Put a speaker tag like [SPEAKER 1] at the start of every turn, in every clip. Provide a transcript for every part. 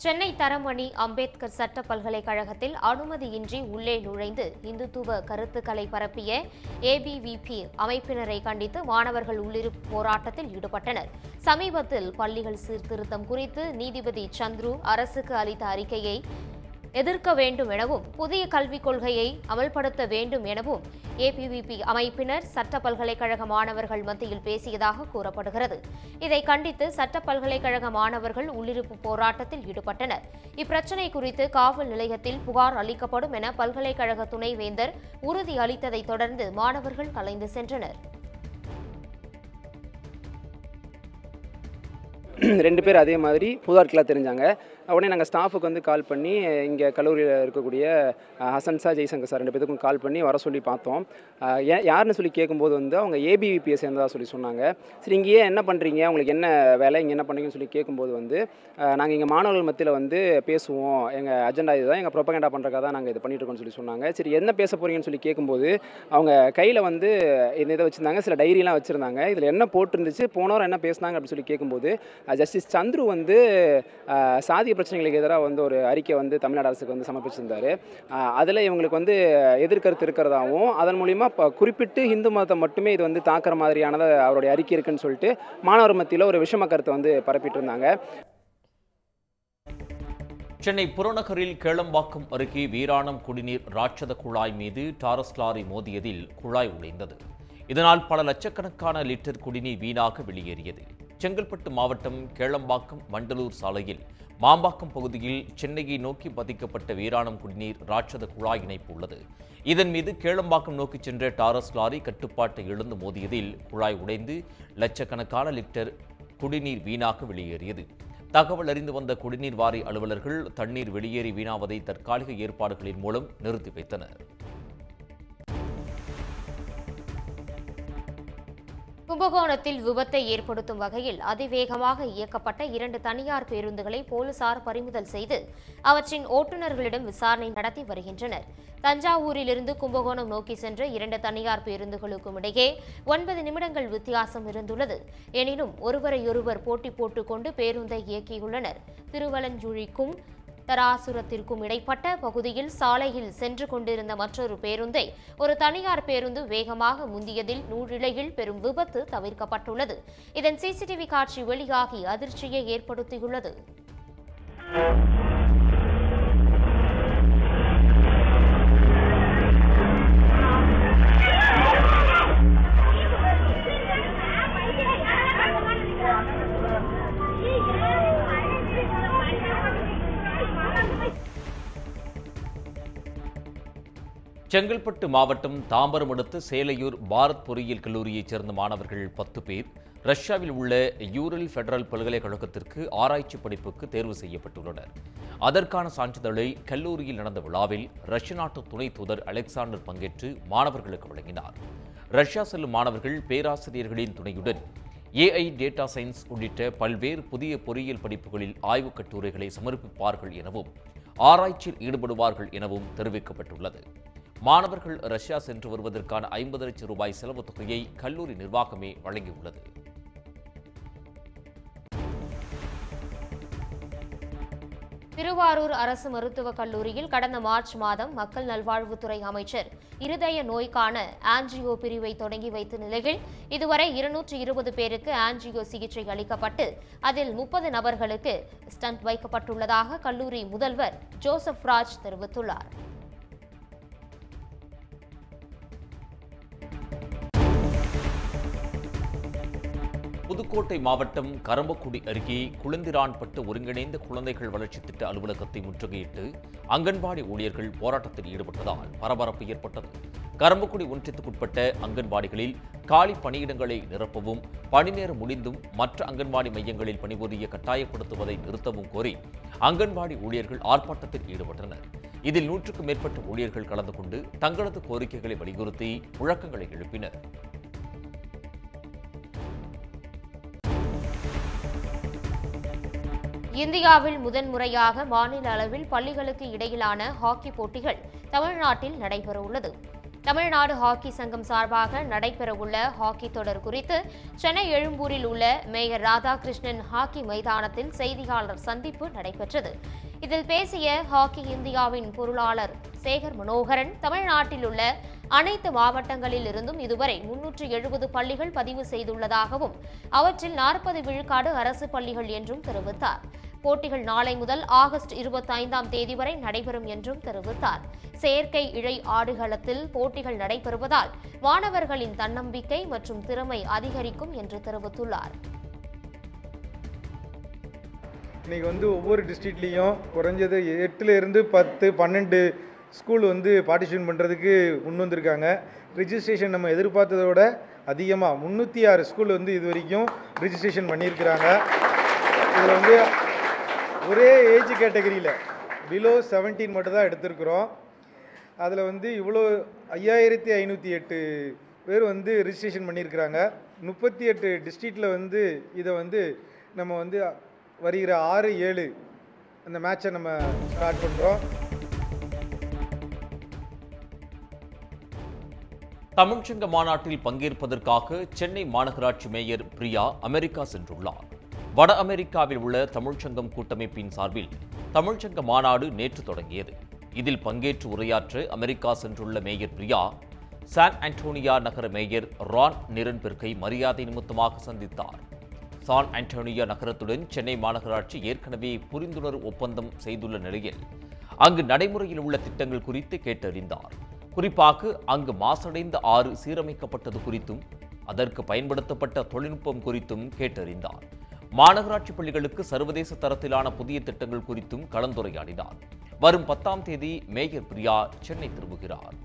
[SPEAKER 1] சென்னை தரமணி அம்பேத்கர் சட்ட பல்கலைக்கழகத்தில் அனுமதியின்றி உள்ளே நுழைந்து இந்துத்துவ கருத்துக்களை பரப்பிய ஏபிவிபி அமைப்பினரை கண்டித்து மாணவர்கள் உள்ளிருப்பு போராட்டத்தில் ஈடுபட்டனர் சமீபத்தில் பள்ளிகள் சீர்திருத்தம் குறித்து நீதிபதி சந்துரு அரசுக்கு அளித்த அறிக்கையை எதிர்க்க வேண்டும் எனவும் புதிய கல்விக் கொள்கையை அமல்படுத்த வேண்டும் எனவும் ஏபிவிபி அமைப்பினர் சட்ட பல்கலைக்கழக மாணவர்கள் மத்தியில் பேசியதாக கூறப்படுகிறது இதை கண்டித்து சட்ட பல்கலைக்கழக மாணவர்கள் உள்ளிருப்பு போராட்டத்தில் ஈடுபட்டனர் இப்பிரச்சினை குறித்து காவல் நிலையத்தில் புகார் அளிக்கப்படும் என பல்கலைக்கழக துணைவேந்தர் உறுதி அளித்ததைத் தொடர்ந்து மாணவர்கள் கலைந்து சென்றனர்
[SPEAKER 2] ரெண்டு பேர் அதே மாதிரி புதார்க்கெலாம் தெரிஞ்சாங்க உடனே நாங்கள் ஸ்டாஃபுக்கு வந்து கால் பண்ணி இங்கே கல்லூரியில் இருக்கக்கூடிய அஹ், ஹசன் சார் ஜெய்சங்கர் சார் ரெண்டு பேத்துக்கும் கால் பண்ணி வர சொல்லி பார்த்தோம் அஹ், ஏன் யாருன்னு சொல்லி கேட்கும்போது வந்து அவங்க ஏபிவிபியை சேர்ந்ததா சொல்லி சொன்னாங்க சரி இங்கேயே என்ன பண்ணுறீங்க உங்களுக்கு என்ன வேலை இங்கே என்ன பண்ணுறீங்கன்னு சொல்லி கேட்கும்போது வந்து நாங்கள் இங்கே மாணவர்கள் மத்தியில் வந்து பேசுவோம் எங்கள் அஜெண்டா இதுதான் எங்கள் ப்ரொபகண்டா பண்ணுறக்காக தான் நாங்கள் இது பண்ணிட்டு இருக்கோம்னு சொல்லி சொன்னாங்க சரி என்ன பேச போகிறீங்கன்னு சொல்லி கேட்கும்போது அவங்க கையில் வந்து இந்த இதை வச்சுருந்தாங்க சில டைரிலாம் வச்சுருந்தாங்க இதில் என்ன போட்டிருந்துச்சு போனவரம் என்ன பேசுனாங்க அப்படின்னு சொல்லி கேட்கும்போது ஜஸ்டிஸ் சந்துரு வந்து அஹ், சாதிய பிரச்சனைகளுக்கு எதிராக வந்து ஒரு அறிக்கை வந்து தமிழ்நாடு அரசுக்கு வந்து சமர்ப்பிச்சிருந்தாரு அதில் இவங்களுக்கு வந்து எதிர்கருத்து இருக்கிறதாவும் அதன் மூலிமா இப்போ குறிப்பிட்டு இந்து மதத்தை மட்டுமே இது வந்து தாக்குற மாதிரியானது அவருடைய அறிக்கை இருக்குன்னு சொல்லிட்டு மாணவர் மத்தியில் ஒரு விஷம கருத்தை வந்து பரப்பிட்டு இருந்தாங்க
[SPEAKER 3] சென்னை புறநகரில் கேளம்பாக்கம் அருகே வீராணம் குடிநீர் ராட்சத குழாய் மீது டாரஸ் லாரி மோதியதில் குழாய் உடைந்தது இதனால் பல லட்சக்கணக்கான லிட்டர் குடிநீர் வீணாக வெளியேறியது செங்கல்பட்டு மாவட்டம் கேளம்பாக்கம் வண்டலூர் சாலையில் மாம்பாக்கம் பகுதியில் சென்னையை நோக்கி பதிக்கப்பட்ட வீராணம் குடிநீர் ராட்சத குழாய் இணைப்பு உள்ளது இதன் மீது கேளம்பாக்கம் நோக்கி சென்ற டாரஸ் லாரி கட்டுப்பாட்டை இழந்து மோதியதில் குழாய் உடைந்து லட்சக்கணக்கான லிட்டர் குடிநீர் வீணாக வெளியேறியது தகவல் அறிந்து வந்த குடிநீர் வாரிய அலுவலர்கள் தண்ணீர் வெளியேறி வீணாவதை தற்காலிக ஏற்பாடுகளின் மூலம் நிறுத்தி வைத்தனர்
[SPEAKER 1] கும்பகோணத்தில் விபத்தை ஏற்படுத்தும் வகையில் அதிவேகமாக இயக்கப்பட்ட இரண்டு தனியார் பேருந்துகளை போலீசார் பறிமுதல் செய்து அவற்றின் ஓட்டுநர்களிடம் விசாரணை நடத்தி வருகின்றனர் தஞ்சாவூரிலிருந்து கும்பகோணம் நோக்கி சென்ற இரண்டு தனியார் பேருந்துகளுக்கும் இடையே ஒன்பது நிமிடங்கள் வித்தியாசம் இருந்துள்ளது எனினும் ஒருவரையொருவர் போட்டி போட்டுக்கொண்டு பேருந்தை இயக்கியுள்ளனர் திருவலஞ்சுழிக்கும் தராசுரத்திற்கும் இடைப்பட்ட பகுதியில் சாலையில் சென்று கொண்டிருந்த மற்றொரு பேருந்தை ஒரு தனியார் பேருந்து வேகமாக முந்தியதில் நூறிழையில் பெரும் விபத்து தவிர்க்கப்பட்டுள்ளது இதன் சிசிடிவி காட்சி வெளியாகி அதிர்ச்சியை ஏற்படுத்தியுள்ளது
[SPEAKER 3] செங்கல்பட்டு மாவட்டம் தாம்பரம் அடுத்த சேலையூர் பாரத் பொறியியல் கல்லூரியைச் சேர்ந்த மாணவர்கள் பத்து பேர் ரஷ்யாவில் உள்ள யூரல் ஃபெடரல் பல்கலைக்கழகத்திற்கு ஆராய்ச்சி படிப்புக்கு தேர்வு செய்யப்பட்டுள்ளனர் அதற்கான சான்றிதழை கல்லூரியில் நடந்த விழாவில் ரஷ்ய நாட்டு துணை தூதர் அலெக்சாண்டர் பங்கேற்று மாணவர்களுக்கு வழங்கினார் ரஷ்யா செல்லும் மாணவர்கள் பேராசிரியர்களின் துணையுடன் ஏஐ டேட்டா சயின்ஸ் உள்ளிட்ட பல்வேறு புதிய பொறியியல் படிப்புகளில் ஆய்வுக் கட்டுரைகளை சமர்ப்பிப்பார்கள் எனவும் ஆராய்ச்சியில் ஈடுபடுவார்கள் எனவும் தெரிவிக்கப்பட்டுள்ளது மாணவர்கள் ரஷ்யா சென்று வருவதற்கான ஐம்பது லட்சம் ரூபாய் செலவுத் தொகையை கல்லூரி நிர்வாகமே வழங்கியுள்ளது
[SPEAKER 1] திருவாரூர் அரசு மருத்துவக் கல்லூரியில் கடந்த மார்ச் மாதம் மக்கள் நல்வாழ்வுத்துறை அமைச்சர் இருதய நோய்க்கான ஆன்ஜியோ பிரிவை தொடங்கி வைத்த நிலையில் இதுவரை இருநூற்று இருபது பேருக்கு ஆன்ஜியோ சிகிச்சை அளிக்கப்பட்டு அதில் முப்பது நபர்களுக்கு ஸ்டண்ட் வைக்கப்பட்டுள்ளதாக கல்லூரி முதல்வர் ஜோசப் ராஜ் தெரிவித்துள்ளார்
[SPEAKER 3] புதுக்கோட்டை மாவட்டம் கரம்பக்குடி அருகே குளந்திரான்பட்டு ஒருங்கிணைந்த குழந்தைகள் வளர்ச்சி திட்ட அலுவலகத்தை முற்றுகையிட்டு அங்கன்வாடி ஊழியர்கள் போராட்டத்தில் ஈடுபட்டதால் பரபரப்பு ஏற்பட்டது கரம்பக்குடி ஒன்றியத்துக்குட்பட்ட அங்கன்வாடிகளில் காலி பணியிடங்களை நிரப்பவும் பணி நேரம் முடிந்தும் மற்ற அங்கன்வாடி மையங்களில் பணிபுரிய கட்டாயப்படுத்துவதை நிறுத்தவும் கோரி அங்கன்வாடி ஊழியர்கள் ஆர்ப்பாட்டத்தில் ஈடுபட்டனர் இதில் நூற்றுக்கும் மேற்பட்ட ஊழியர்கள் கலந்து கொண்டு தங்களது கோரிக்கைகளை வலியுறுத்தி முழக்கங்களை எழுப்பினர்
[SPEAKER 1] இந்தியாவில் முதன்முறையாக மாநில அளவில் பள்ளிகளுக்கு இடையிலான ஹாக்கி போட்டிகள் தமிழ்நாட்டில் நடைபெறவுள்ளது தமிழ்நாடு ஹாக்கி சங்கம் சார்பாக நடைபெறவுள்ள ஹாக்கி தொடர் குறித்து சென்னை எழும்பூரில் உள்ள மேயர் ராதாகிருஷ்ணன் ஹாக்கி மைதானத்தில் செய்தியாளர் சந்திப்பு நடைபெற்றது இதில் பேசிய ஹாக்கி இந்தியாவின் பொருளாளர் சேகர் மனோகரன் தமிழ்நாட்டில் உள்ள அனைத்து மாவட்டங்களில் இருந்தும் இதுவரை முன்னூற்று எழுபது பள்ளிகள் பதிவு செய்துள்ளதாகவும் அவற்றில் நாற்பது விழுக்காடு அரசு பள்ளிகள் என்றும் தெரிவித்தார் போட்டிகள் நாளை முதல் ஆகஸ்ட் இருபத்தைந்தாம் தேதி வரை நடைபெறும் என்றும் தெரிவித்தார் செயற்கை இழை ஆடுகளத்தில் போட்டிகள் நடைபெறுவதால் மாணவர்களின் தன்னம்பிக்கை மற்றும் திறமை அதிகரிக்கும் என்று தெரிவித்துள்ளார்
[SPEAKER 4] இன்றைக்கி வந்து ஒவ்வொரு டிஸ்ட்ரிக்ட்லேயும் குறைஞ்சது எட்டுல இருந்து பத்து பன்னெண்டு ஸ்கூல் வந்து பார்ட்டிசிபேட் பண்ணுறதுக்கு முன் வந்திருக்காங்க ரிஜிஸ்ட்ரேஷன் நம்ம எதிர்பார்த்ததை விட அதிகமாக முந்நூற்றி ஆறு ஸ்கூல் வந்து இது வரைக்கும் ரிஜிஸ்ட்ரேஷன் பண்ணியிருக்கிறாங்க இதில் வந்து ஒரே ஏஜ் கேட்டகரியில் பிலோ 17 மட்டும் தான் எடுத்திருக்கிறோம் அதில் வந்து இவ்வளோ ஐயாயிரத்தி ஐநூற்றி எட்டு பேர் வந்து ரிஜிஸ்ட்ரேஷன் பண்ணியிருக்கிறாங்க முப்பத்தி எட்டு டிஸ்ட்ரிக்டில் வந்து இதை வந்து நம்ம வந்து வருகிற ஆறு ஏழு அந்த மேட்சை நம்ம ஸ்டார்ட் பண்ணுறோம்
[SPEAKER 3] தமிழ்ச்சங்க மாநாட்டில் பங்கேற்பதற்காக சென்னை மாநகராட்சி மேயர் பிரியா அமெரிக்கா சென்றுள்ளார் வட அமெரிக்காவில் உள்ள தமிழ்ச்சங்கம் கூட்டமைப்பின் சார்பில் தமிழ்ச்சங்க மாநாடு நேற்று தொடங்கியது இதில் பங்கேற்று உரையாற்ற அமெரிக்கா சென்றுள்ள மேயர் பிரியா சான் ஆண்டோனியா நகர மேயர் ரான் நிரன்பெர்க்கை மரியாதை நிமித்தமாக சந்தித்தார் சான் ஆண்டோனியா நகரத்துடன் சென்னை மாநகராட்சி ஏற்கனவே புரிந்துணர்வு ஒப்பந்தம் செய்துள்ள நிலையில் அங்கு நடைமுறையில் உள்ள திட்டங்கள் குறித்து கேட்டறிந்தார் குறிப்பாக அங்கு மாசடைந்த ஆறு சீரமைக்கப்பட்டது குறித்தும் அதற்கு பயன்படுத்தப்பட்ட தொழில்நுட்பம் குறித்தும் கேட்டறிந்தார் மாநகராட்சி பள்ளிகளுக்கு சர்வதேச தரத்திலான புதிய திட்டங்கள் குறித்தும் கலந்துரையாடினார் வரும் பத்தாம் தேதி மேயர் பிரியா சென்னை திரும்புகிறார்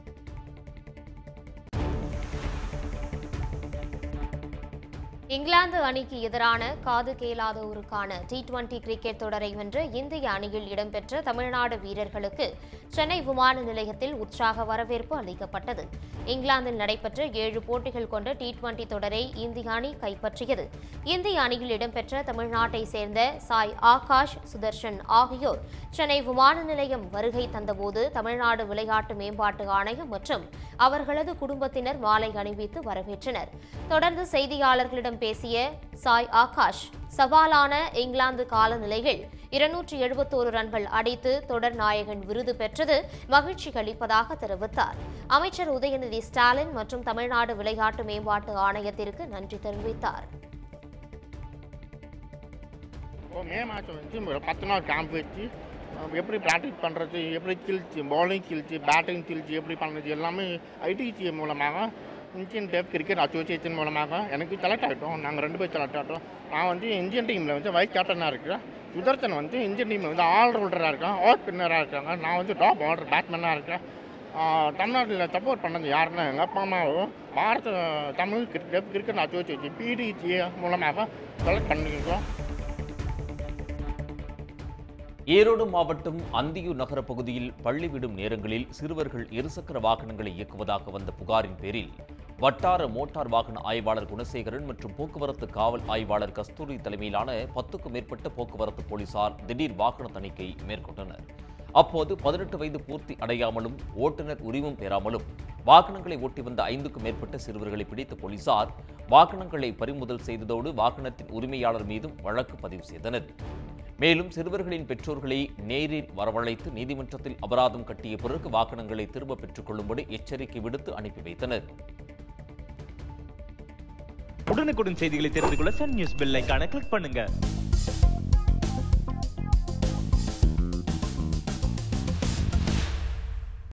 [SPEAKER 1] இங்கிலாந்து அணிக்கு எதிரான காது கேளாதோருக்கான டி டுவெண்டி கிரிக்கெட் தொடரை வென்ற இந்திய அணியில் இடம்பெற்ற தமிழ்நாடு வீரர்களுக்கு சென்னை விமான நிலையத்தில் உற்சாக வரவேற்பு அளிக்கப்பட்டது இங்கிலாந்தில் நடைபெற்ற ஏழு போட்டிகள் கொண்ட டி டுவெண்டி தொடரை இந்திய அணி கைப்பற்றியது இந்திய அணியில் இடம்பெற்ற தமிழ்நாட்டை சேர்ந்த சாய் ஆகாஷ் சுதர்ஷன் ஆகியோர் சென்னை விமான நிலையம் வருகை தந்தபோது தமிழ்நாடு விளையாட்டு மேம்பாட்டு ஆணையம் மற்றும் அவர்களது குடும்பத்தினர் மாலை அணிவித்து வரவேற்றனர் தொடர்ந்து செய்தியாளர்களிடம் பேசிய சாய் ஆகாஷ் சவாலான இங்கிலாந்து காலநிலையில் இருநூற்றி எழுபத்தோரு ரன்கள் அடித்து தொடர் நாயகன் விருது பெற்றது மகிழ்ச்சி அளிப்பதாக தெரிவித்தார் அமைச்சர் உதயநிதி ஸ்டாலின் மற்றும் தமிழ்நாடு விளையாட்டு மேம்பாட்டு ஆணையத்திற்கு நன்றி தெரிவித்தார்
[SPEAKER 5] ஓ மே மாதம் வச்சு ஒரு பத்து நாள் கேம்ப் வச்சு அஹ், எப்படி ப்ராக்டிஸ் பண்ணுறது எப்படி கிழிச்சு பவுலிங் கிழிச்சு பேட்டிங் கிழிச்சு எப்படி பண்ணுறது எல்லாமே ஐடிசி மூலமாக இந்தியன் டேப் கிரிக்கெட் அசோசியேஷன் மூலமாக எனக்கு செலக்ட் ஆகிட்டோம் நாங்கள் ரெண்டு பேர் செலக்ட் ஆகிட்டோம் நான் வந்து இந்தியன் டீமில் வந்து வைஸ் கேப்டனாக இருக்கிறேன் சுதர்சன் வந்து இந்தியன் டீமில் வந்து ஆல்ரவுண்டராக இருக்கேன் ஆல் ஸ்பின்னராக இருக்காங்க நான் வந்து டாப் ஆர்டர் பேட்ஸ்மேனாக இருக்கேன் ஆஹ், தமிழ்நாட்டில் சப்போர்ட் பண்ணது யாருன்னா எங்கள் அப்பா அம்மாவும் Bharat Tamil cricket cricket association BTC மூலமாக செலக்ட் பண்ணியிருக்கோம்
[SPEAKER 3] ஈரோடு மாவட்டம் அந்தியூர் நகர பகுதியில் பள்ளி விடும் நேரங்களில் சிறுவர்கள் இருசக்கர வாகனங்களை இயக்குவதாக வந்த புகாரின் பேரில் வட்டார மோட்டார் வாகன ஆய்வாளர் குணசேகரன் மற்றும் போக்குவரத்து காவல் ஆய்வாளர் கஸ்தூரி தலைமையிலான பத்துக்கும் மேற்பட்ட போக்குவரத்து போலீசார் திடீர் வாகன தணிக்கை மேற்கொண்டனர் அப்போது பதினெட்டு வயது பூர்த்தி அடையாமலும் ஓட்டுநர் உரிமம் பெறாமலும் வாகனங்களை ஓட்டி வந்த ஐந்துக்கும் மேற்பட்ட சிறுவர்களை பிடித்த போலீசார் வாகனங்களை பறிமுதல் செய்ததோடு வாகனத்தின் உரிமையாளர் மீதும் வழக்கு பதிவு செய்தனர் மேலும் சிறுவர்களின் பெற்றோர்களை நேரில் வரவழைத்து நீதிமன்றத்தில் அபராதம் கட்டிய பிறகு வாகனங்களை திரும்ப பெற்றுக் கொள்ளும்படி எச்சரிக்கை விடுத்து அனுப்பி வைத்தனர்
[SPEAKER 6] உடனுக்குடன் செய்திகளை தெரிந்து கொள்ள சன் நியூஸ் பெல் ஐகானை கிளிக் பண்ணுங்க